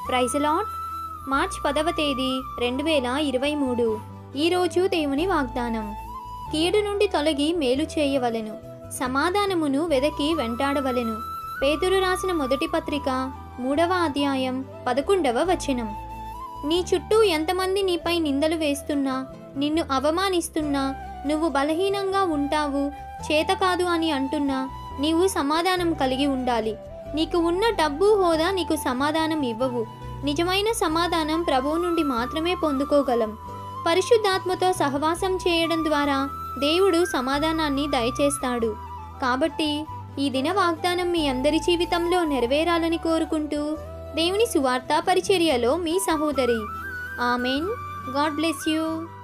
praise lot March పదవ తేదీ రెండు వేల ఇరవై మూడు ఈరోజు దేవుని వాగ్దానం కీడు నుండి తొలగి మేలు చేయవలెను సమాధానమును వెదకి వెంటాడవలెను పేతురు రాసిన మొదటి పత్రిక మూడవ అధ్యాయం పదకొండవ వచనం నీ చుట్టూ ఎంతమంది నీపై నిందలు వేస్తున్నా నిన్ను అవమానిస్తున్నా నువ్వు బలహీనంగా ఉంటావు చేత కాదు అని అంటున్నా నీవు సమాధానం కలిగి ఉండాలి నీకు ఉన్న డబ్బు హోదా నీకు సమాధానం ఇవ్వవు నిజమైన సమాధానం ప్రభువు నుండి మాత్రమే పొందుకోగలం పరిశుద్ధాత్మతో సహవాసం చేయడం ద్వారా దేవుడు సమాధానాన్ని దయచేస్తాడు కాబట్టి ఈ దిన వాగ్దానం మీ అందరి జీవితంలో నెరవేరాలని కోరుకుంటూ దేవుని సువార్త పరిచర్యలో మీ సహోదరి ఆమెన్ గాడ్ బ్లెస్ యూ